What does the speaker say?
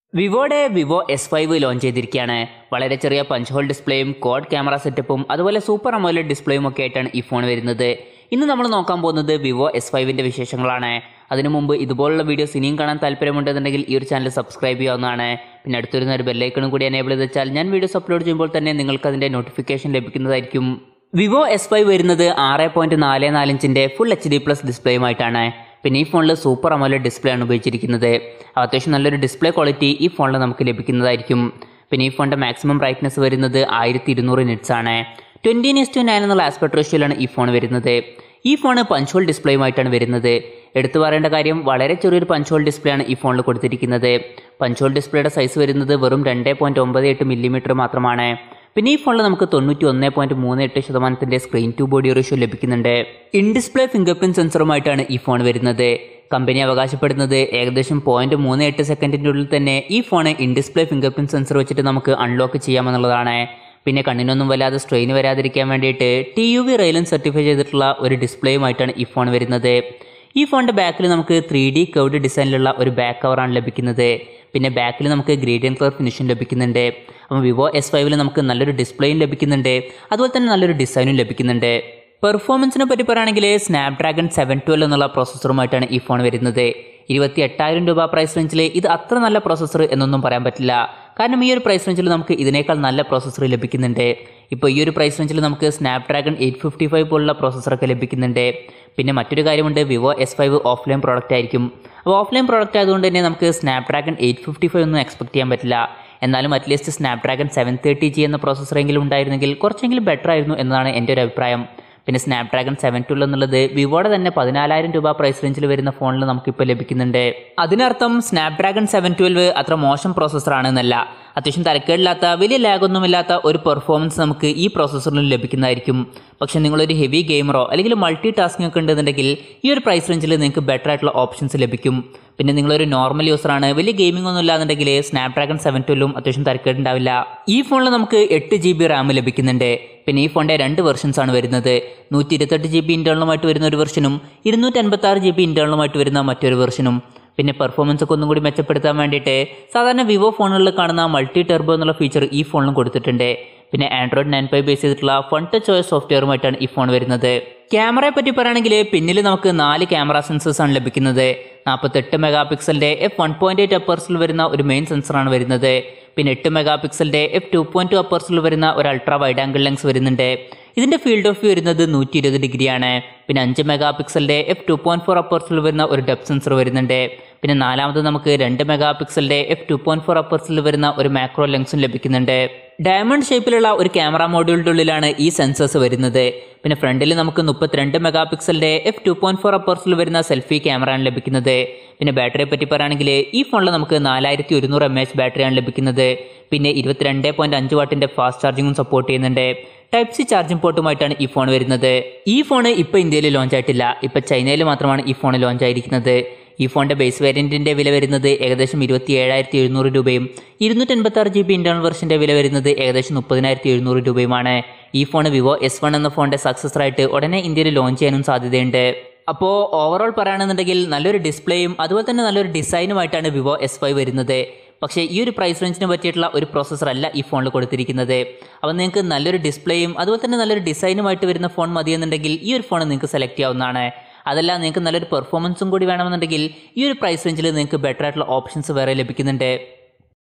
വിവോയുടെ Vivo S five launch ചെയ്തിരിക്കുകയാണ് വളരെ ചെറിയ പഞ്ച് ഹോൾ ഡിസ്പ്ലേയും കോഡ് ക്യാമറ സെറ്റപ്പും അതുപോലെ സൂപ്പർ അമോലഡ് ഡിസ്പ്ലേയും ഒക്കെ ആയിട്ടാണ് ഈ ഫോൺ വരുന്നത് ഇന്ന് നമ്മൾ നോക്കാൻ പോകുന്നത് വിവോ എസ് ഫൈവിൻ്റെ വിശേഷങ്ങളാണ് അതിനു മുമ്പ് ഇതുപോലുള്ള വീഡിയോസ് ഇനിയും കാണാൻ താല്പര്യമുണ്ടെന്നുണ്ടെങ്കിൽ ഈ ഒരു ചാനൽ സബ്സ്ക്രൈബ് ചെയ്യാവുന്നതാണ് പിന്നെ അടുത്തൊരുന്ന ഒരു ബെല്ലൈക്കണും കൂടി എനേബിൾ ചെയ്ത് വെച്ചാൽ ഞാൻ വീഡിയോസ് അപ്ലോഡ് ചെയ്യുമ്പോൾ തന്നെ നിങ്ങൾക്ക് അതിൻ്റെ നോട്ടിഫിക്കേഷൻ ലഭിക്കുന്നതായിരിക്കും വിവോ എസ് ഫൈവ് വരുന്നത് ആറ് പോയിന്റ് നാല് നാല് ഇഞ്ചിന്റെ ഫുൾ എച്ച് ഡി പ്ലസ് ഡിസ്പ്ലേയുമായിട്ടാണ് പിന്നെ ഈ ഫോണിൽ സൂപ്പർ അമോലഡ് ഡിസ്പ്ലേ ആണ് ഉപയോഗിച്ചിരിക്കുന്നത് അത്യാവശ്യം നല്ലൊരു ഡിസ്പ്ലേ ക്വാളിറ്റി ഈ ഫോണിൽ നമുക്ക് ലഭിക്കുന്നതായിരിക്കും പിന്നെ ഈ ഫോണിന്റെ മാക്സിമം ബ്രൈറ്റ്നസ് വരുന്നത് ആയിരത്തി ഇരുന്നൂറ് നിറ്റ്സ് ആണ് ട്വന്റി നിസ് ടു നയൻ എന്നുള്ള ആസ്പെക്ട് റേഷ്യോയിലാണ് ഈ ഫോൺ വരുന്നത് ഈ ഫോൺ പഞ്ച് ഡിസ്പ്ലേയുമായിട്ടാണ് വരുന്നത് എടുത്തു പറയേണ്ട കാര്യം വളരെ ചെറിയൊരു പഞ്ച് ഹോൾ ഡിസ്പ്ലേ ആണ് ഈ ഫോണിൽ കൊടുത്തിരിക്കുന്നത് പഞ്ച് ഹോൾ ഡിസ്പ്ലേയുടെ സൈസ് വരുന്നത് വെറും രണ്ട് പോയിന്റ് ഒമ്പത് എട്ട് മില്ലിമീറ്റർ മാത്രമാണ് പിന്നെ ഈ ഫോണിൽ നമുക്ക് തൊണ്ണൂറ്റി ഒന്ന് പോയിന്റ് മൂന്ന് എട്ട് ശതമാനത്തിന്റെ സ്ക്രീൻ ടു ബോഡി റേഷ്യോ ലഭിക്കുന്നുണ്ട് ഇൻ ഡിസ്പ്ലേ ഫിംഗർ പ്രിന്റ് സെൻസറുമായിട്ടാണ് ഈ ഫോൺ വരുന്നത് കമ്പനി അവകാശപ്പെടുന്നത് ഏകദേശം പോയിന്റ് മൂന്ന് എട്ട് സെക്കൻഡിന്റെ ഉള്ളിൽ തന്നെ ഈ phone in display fingerprint sensor വെച്ചിട്ട് നമുക്ക് അൺലോക്ക് ചെയ്യാമെന്നുള്ളതാണ് പിന്നെ കണ്ണിനൊന്നും വല്ലാതെ സ്ട്രെയിൻ വരാതിരിക്കാൻ വേണ്ടിയിട്ട് ടി യു വി റെയിലും സർട്ടിഫൈ ചെയ്തിട്ടുള്ള ഒരു ഡിസ്പ്ലേയുമായിട്ടാണ് ഈ ഫോൺ വരുന്നത് ഈ ഫോണിന്റെ ബാക്കിൽ നമുക്ക് ത്രീ ഡി കൗഡ് ഡിസൈനിലുള്ള ഒരു ബാക്ക് കവറാണ് ലഭിക്കുന്നത് പിന്നെ ബാക്കിൽ നമുക്ക് ഗ്രേഡിയൻ കളർ ഫിനിഷും ലഭിക്കുന്നുണ്ട് അപ്പോൾ വിവോ എസ് ഫൈവിൽ നമുക്ക് നല്ലൊരു ഡിസ്പ്ലേയും ലഭിക്കുന്നുണ്ട് അതുപോലെ തന്നെ നല്ലൊരു ഡിസൈനും ലഭിക്കുന്നുണ്ട് പെർഫോമൻസിനെ പറ്റി പറയുകയാണെങ്കിൽ സ്നാപ്ഡ്രാഗൺ സെവൻ ട്വൽവ് എന്നുള്ള പ്രോസസ്സറുമായിട്ടാണ് ഈ ഫോൺ വരുന്നത് ഇരുപത്തി എട്ടായിരം രൂപ പ്രൈസ് റേഞ്ചിൽ ഇത് അത്ര നല്ല പ്രോസസ്സർ എന്നൊന്നും പറയാൻ പറ്റില്ല കാരണം ഈ ഒരു പ്രൈസ് റേഞ്ചിൽ നമുക്ക് ഇതിനേക്കാൾ നല്ല പ്രോസസ്സർ ലഭിക്കുന്നുണ്ട് ഇപ്പോൾ ഈ ഒരു പ്രൈസ് റേഞ്ചിൽ നമുക്ക് സ്നാപ്ഡ്രാഗൺ എയ്റ്റ് ഫിഫ്റ്റി ഫൈവ് പോലുള്ള പ്രോസസ്സറൊക്കെ ലഭിക്കുന്നുണ്ട് പിന്നെ മറ്റൊരു കാര്യമുണ്ട് Vivo S five offline product ആയിരിക്കും അപ്പോൾ ഓഫ്ലൈൻ പ്രോഡക്റ്റ് ആയതുകൊണ്ട് തന്നെ നമുക്ക് സ്നാപ്ഡ്രാഗൺ എയ്റ്റ് ഫിഫ്റ്റി ഫൈവ് ഒന്നും എക്സ്പെക്ട് ചെയ്യാൻ പറ്റില്ല എന്നാലും at least Snapdragon seven thirty G എന്ന പ്രോസസ്സറെങ്കിലും ഉണ്ടായിരുന്നെങ്കിൽ കുറച്ചെങ്കിലും ബെറ്റർ ആയിരുന്നു എന്നതാണ് എൻ്റെ ഒരു അഭിപ്രായം പിന്നെ സ്നാപ്ഡ്രാഗൺ സെവൻ ടു എന്നുള്ളത് വിവോയുടെ തന്നെ പതിനാലായിരം രൂപ പ്രൈസ് റേഞ്ചിൽ വരുന്ന ഫോണിൽ നമുക്കിപ്പോൾ ലഭിക്കുന്നുണ്ട് അതിനർത്ഥം സ്നാപ്ഡ്രാഗൺ സെവൻ ട്വൽവ് അത്ര മോശം പ്രോസസ്സറാണെന്നല്ല അത്യാവശ്യം തരക്കേടില്ലാത്ത വലിയ ലാഗൊന്നുമില്ലാത്ത ഒരു പെർഫോമൻസ് നമുക്ക് ഈ പ്രോസസ്സറിൽ ലഭിക്കുന്നതായിരിക്കും പക്ഷെ നിങ്ങളൊരു ഹെവി ഗെയിമറോ അല്ലെങ്കിൽ മൾട്ടി ടാസ്കിംഗ് ഒക്കെ ഉണ്ടെന്നുണ്ടെങ്കിൽ ഈ ഒരു പ്രൈസ് റേഞ്ചിൽ നിങ്ങൾക്ക് ബെറ്റർ ആയിട്ടുള്ള ഓപ്ഷൻസ് ലഭിക്കും പിന്നെ നിങ്ങളൊരു നോർമൽ യൂസറാണ് വലിയ ഗെയിമിംഗ് ഒന്നും ഇല്ലാന്നുണ്ടെങ്കിൽ സ്നാപ്ഡ്രാഗൺ സെവൻ ട്വൽവും അത്യാവശ്യം തരക്കേടുണ്ടാവില്ല ഈ ഫോണിൽ നമുക്ക് എട്ട് ജി ബി റാം ലഭിക്കുന്നുണ്ട് പിന്നെ ഈ ഫോണിന്റെ രണ്ട് വെർഷൻസ് ആണ് വരുന്നത് നൂറ്റി ഇരുപത്തെട്ട് ജി ബി ഇന്റേണലുമായിട്ട് വരുന്ന ഒരു വെർഷനും ഇരുന്നൂറ്റി അൻപത്തി ആറ് ജി ബി ഇന്റേണലുമായിട്ട് വരുന്ന മറ്റൊരു വെർഷനും പിന്നെ പെർഫോമൻസ് ഒക്കെ ഒന്നും കൂടി മെച്ചപ്പെടുത്താൻ വേണ്ടിയിട്ട് സാധാരണ വിവോ ഫോണുകളിൽ കാണുന്ന മൾട്ടി ടെർബോ എന്നുള്ള ഫീച്ചർ ഈ ഫോണിലും കൊടുത്തിട്ടുണ്ട് പിന്നെ ആൻഡ്രോയിഡ് നയൻ ഫൈവ് ബേസ് ചെയ്തിട്ടുള്ള ഫൺ ടച്ച് ഓയ സോഫ്റ്റ്വെയറുമായിട്ടാണ് ഈ ഫോൺ വരുന്നത് ക്യാമറയെ പറ്റി പറയുകയാണെങ്കിൽ പിന്നിൽ നമുക്ക് നാല് ക്യാമറ സെൻസേഴ്സ് ആണ് ലഭിക്കുന്നത് നാൽപ്പത്തെട്ട് മെഗാ പിക്സലിന്റെ എഫ് വൺ പോയിന്റ് എയ്റ്റ് അപ്പേഴ്സിൽ വരുന്ന ഒരു മെയിൻ സെൻസറാണ് വരുന്നത് പിന്നെ എട്ട് മെഗാ പിക്സലിന്റെ എഫ് ടു പോയിന്റ് ടു അപ്പേഴ്സിൽ വരുന്ന ഒരു അൾട്രാ വൈഡ് ആംഗിൾ ലെൻസ് വരുന്നുണ്ട് ഇതിന്റെ ഫീൽഡ് ഓഫ് വ്യൂ വരുന്നത് നൂറ്റി ഇരുപത് ഡിഗ്രിയാണ് പിന്നെ അഞ്ച് മെഗാ പിക്സലിന്റെ എഫ് ടു പോയിന്റ് ഫോർ അപ്പേഴ്സിൽ വരുന്ന ഒരു ഡെപ് സെൻസർ വരുന്നുണ്ട് പിന്നെ നാലാമത് നമുക്ക് രണ്ട് മെഗാ പിക്സലിന്റെ എഫ് ടു പോയിന്റ് ഫോർ അപ്പേഴ്സിൽ വരുന്ന ഒരു മാക്രോ ലെൻസും ലഭിക്കുന്നുണ്ട് ഡയമണ്ട് ഷേപ്പിലുള്ള ഒരു ക്യാമറ മോഡ്യൂളിന്റെ ഉള്ളിലാണ് ഈ സെൻസേഴ്സ് വരുന്നത് പിന്നെ ഫ്രണ്ടിൽ നമുക്ക് മുപ്പത്തിരണ്ട് മെഗാ പിക്സലിന്റെ എഫ് ടു പോയിന്റ് ഫോർ അപ്പേഴ്സിൽ വരുന്ന സെൽഫി ക്യാമറയാണ് ലഭിക്കുന്നത് പിന്നെ ബാറ്ററിയെ പറ്റി പറയുകയാണെങ്കിൽ ഈ ഫോണിൽ നമുക്ക് നാലായിരത്തി ഒരുന്നൂറ് എം എച്ച് ബാറ്ററിയാണ് ലഭിക്കുന്നത് പിന്നെ ഇരുപത്തിരണ്ട് പോയിന്റ് അഞ്ച് വാട്ടിന്റെ ഫാസ്റ്റ് ചാർജിങ്ങും സപ്പോർട്ട് ചെയ്യുന്നുണ്ട് ടൈപ്പ് സി ചാർജിംഗ് പോർട്ടുമായിട്ടാണ് ഈ ഫോൺ വരുന്നത് ഈ ഫോൺ ഇപ്പോൾ ഇന്ത്യയിൽ ലോഞ്ച് ആയിട്ടില്ല ഇപ്പോൾ ചൈനയിൽ മാത്രമാണ് ഈ ഫോൺ ലോഞ്ച് ആയിരിക്കുന്നത് ഈ ഫോണിന്റെ ബേസ് വേരിയന്റിന്റെ വില വരുന്നത് ഏകദേശം ഇരുപത്തി ഏഴായിരത്തി എഴുന്നൂറ് രൂപയും ഇരുന്നൂറ്റി എൺപത്തി ആറ് ജി ബി ഇന്റർണൽ വെർഷന്റെ വില വരുന്നത് ഏകദേശം മുപ്പതിനായിരത്തി എഴുന്നൂറ് രൂപയുമാണ് ഈ ഫോൺ വിവോ എസ് വൺ എന്ന ഫോണിന്റെ സക്സസർ ആയിട്ട് ഉടനെ ഇന്ത്യയിൽ ലോഞ്ച് ചെയ്യാനും സാധ്യതയുണ്ട് അപ്പോൾ ഓവറോൾ പറയുകയാണെന്നുണ്ടെങ്കിൽ നല്ലൊരു ഡിസ്പ്ലേയും അതുപോലെ തന്നെ നല്ലൊരു ഡിസൈനുമായിട്ടാണ് വിവോ എസ് ഫൈവ് വരുന്നത് പക്ഷേ ഈ ഒരു പ്രൈസ് റേഞ്ചിന് പറ്റിയിട്ടുള്ള ഒരു പ്രോസസ്സർ അല്ല ഈ ഫോണിൽ കൊടുത്തിരിക്കുന്നത് അപ്പോൾ നിങ്ങൾക്ക് നല്ലൊരു ഡിസ്പ്ലേയും അതുപോലെ തന്നെ നല്ലൊരു ഡിസൈനുമായിട്ട് വരുന്ന ഫോൺ മതിയെന്നുണ്ടെങ്കിൽ ഈ ഒരു ഫോൺ നിങ്ങൾക്ക് സെലക്ട് ചെയ്യാവുന്നതാണ് അതല്ല നിങ്ങൾക്ക് നല്ലൊരു പെർഫോമൻസും കൂടി വേണമെന്നുണ്ടെങ്കിൽ ഈ ഒരു പ്രൈസ് റേഞ്ചിൽ നിങ്ങൾക്ക് ബെറ്റർ ആയിട്ടുള്ള ഓപ്ഷൻസ് വേറെ ലഭിക്കുന്നുണ്ട്